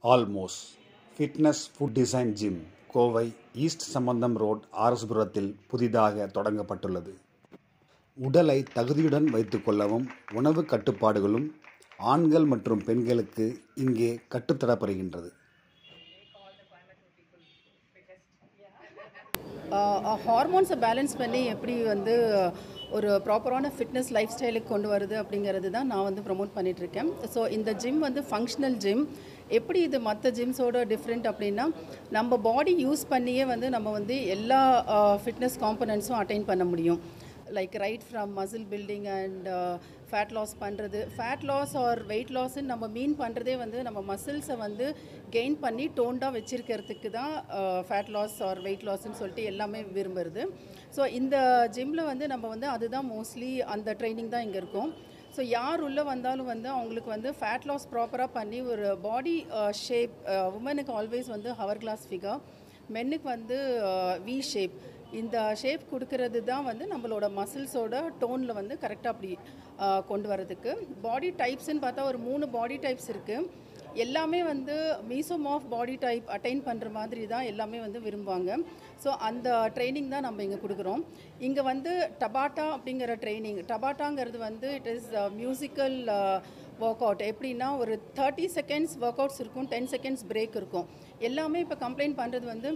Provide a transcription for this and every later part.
ஆல்மோஸ் fitness food design gym Kovai east Sambandam road ஆர்எஸ்புரத்தில் புதிதாக தொடங்கப்பட்டுள்ளது உடலை தகுதியுடன் வைத்துக்கொள்ளவும் உணவு கட்டுப்பாடுகளும் ஆண்கள் மற்றும் பெண்களுக்கு இங்கே கற்றுத்தரப்படுகின்றது ஹார்மோன்ஸை பேலன்ஸ் பண்ணி எப்படி வந்து ஒரு ப்ராப்பரான ஃபிட்னஸ் லைஃப் ஸ்டைலுக்கு கொண்டு வருது அப்படிங்கிறது தான் நான் வந்து ப்ரொமோட் பண்ணிகிட்ருக்கேன் ஸோ இந்த ஜிம் வந்து ஃபங்க்ஷனல் ஜிம் எப்படி இது மற்ற ஜிம்ஸோட டிஃப்ரெண்ட் அப்படின்னா நம்ம பாடி யூஸ் பண்ணியே வந்து நம்ம வந்து எல்லா ஃபிட்னஸ் காம்பனன்ட்ஸும் அட்டைன் பண்ண முடியும் like right from muscle building and fat loss பண்ணுறது ஃபேட் லாஸ் ஆர் வெயிட் லாஸ்ன்னு நம்ம மீன் பண்ணுறதே வந்து நம்ம மசில்ஸை வந்து கெயின் பண்ணி டோண்டாக வச்சுருக்கிறதுக்கு தான் ஃபேட் லாஸ் ஆர் வெயிட் லாஸ்ன்னு சொல்லிட்டு எல்லாமே விரும்புறது ஸோ இந்த ஜிம்மில் வந்து நம்ம வந்து அதுதான் மோஸ்ட்லி அந்த ட்ரைனிங் தான் இங்கே இருக்கும் ஸோ யார் உள்ளே வந்தாலும் வந்து அவங்களுக்கு வந்து ஃபேட் லாஸ் ப்ராப்பராக பண்ணி ஒரு பாடி ஷேப் உமனுக்கு ஆல்வேஸ் வந்து ஹவர் கிளாஸ் ஃபிகர் மென்னுக்கு வந்து வி ஷேப் இந்த ஷேப் கொடுக்கறது தான் வந்து நம்மளோட மசில்ஸோட டோனில் வந்து கரெக்டாக அப்படி கொண்டு வரதுக்கு பாடி டைப்ஸ்ன்னு பார்த்தா ஒரு மூணு பாடி டைப்ஸ் இருக்குது எல்லாமே வந்து மீசோமாஃப் பாடி டைப் அட்டைன் பண்ணுற மாதிரி தான் எல்லாமே வந்து விரும்புவாங்க ஸோ அந்த ட்ரைனிங் தான் நம்ம இங்கே கொடுக்குறோம் இங்கே வந்து டபாட்டா அப்படிங்கிற ட்ரைனிங் டபாட்டாங்கிறது வந்து it is musical workout எப்படின்னா ஒரு தேர்ட்டி செகண்ட்ஸ் ஒர்க் அவுட்ஸ் இருக்கும் டென் செகண்ட்ஸ் பிரேக் இருக்கும் எல்லாமே இப்போ கம்ப்ளைண்ட் பண்ணுறது வந்து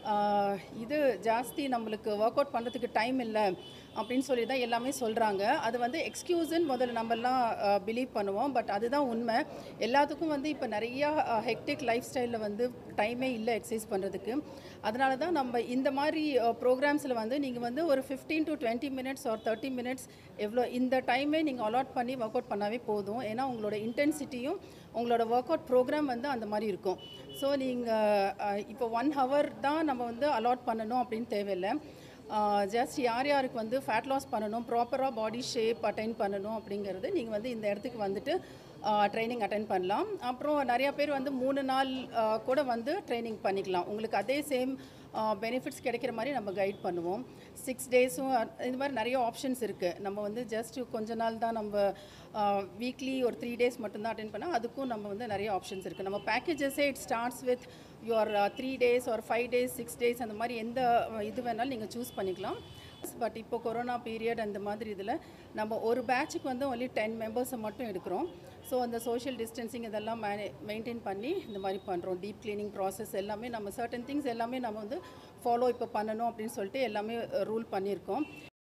இது ஜாஸ்தி நம்மளுக்கு ஒர்க் அவுட் பண்ணுறதுக்கு டைம் இல்லை அப்படின்னு சொல்லி தான் எல்லாமே சொல்கிறாங்க அது வந்து எக்ஸ்கியூஸ்ன்னு முதல்ல நம்மலாம் பிலீவ் பண்ணுவோம் பட் அதுதான் உண்மை எல்லாத்துக்கும் வந்து இப்போ நிறையா ஹெக்டிக் லைஃப் ஸ்டைலில் வந்து டைமே இல்லை எக்ஸசைஸ் பண்ணுறதுக்கு அதனால தான் நம்ம இந்த மாதிரி ப்ரோக்ராம்ஸில் வந்து நீங்கள் வந்து ஒரு fifteen to twenty minutes or thirty minutes எவ்வளோ இந்த டைமே நீங்கள் அலாட் பண்ணி ஒர்க் அவுட் பண்ணாவே போதும் ஏன்னா உங்களோட இன்டென்சிட்டியும் உங்களோட ஒர்க் அவுட் ப்ரோக்ராம் வந்து அந்த மாதிரி இருக்கும் ஸோ நீங்கள் இப்போ ஒன் ஹவர் தான் நம்ம வந்து அலாட் பண்ணணும் அப்படின்னு தேவையில்லை ஜஸ்ட் யார் யாருக்கு வந்து ஃபேட் லாஸ் பண்ணணும் ப்ராப்பராக பாடி ஷேப் அட்டைன் பண்ணணும் அப்படிங்கிறது நீங்கள் வந்து இந்த இடத்துக்கு வந்துட்டு ட்ரைனிங் அட்டன் பண்ணலாம் அப்புறம் நிறையா பேர் வந்து மூணு நாள் கூட வந்து ட்ரைனிங் பண்ணிக்கலாம் உங்களுக்கு அதே சேம் பெனிஃபிட்ஸ் கிடைக்கிற மாதிரி நம்ம கைட் பண்ணுவோம் சிக்ஸ் டேஸும் இந்த மாதிரி நிறைய ஆப்ஷன்ஸ் இருக்குது நம்ம வந்து ஜஸ்ட் கொஞ்ச நாள் தான் நம்ம வீக்லி ஒரு த்ரீ டேஸ் மட்டும்தான் அட்டன் பண்ணால் அதுக்கும் நம்ம வந்து நிறைய ஆப்ஷன்ஸ் இருக்குது நம்ம பேக்கேஜஸே it starts with your three days ஒரு ஃபைவ் டேஸ் சிக்ஸ் டேஸ் அந்த மாதிரி எந்த இது வேணாலும் நீங்கள் சூஸ் பண்ணிக்கலாம் பட் இப்போ கொரோனா பீரியட் அந்த மாதிரி இதில் நம்ம ஒரு பேட்சுக்கு வந்து ஒன்லி டென் மெம்பர்ஸை மட்டும் எடுக்கிறோம் ஸோ அந்த சோஷியல் டிஸ்டன்சிங் இதெல்லாம் மேனே மெயின்டைன் பண்ணி இந்த மாதிரி பண்ணுறோம் டீப் கிளீனிங் ப்ராசஸ் எல்லாமே நம்ம சர்டன் திங்ஸ் எல்லாமே நம்ம வந்து ஃபாலோ இப்போ பண்ணணும் அப்படின்னு சொல்லிட்டு எல்லாமே ரூல் பண்ணியிருக்கோம்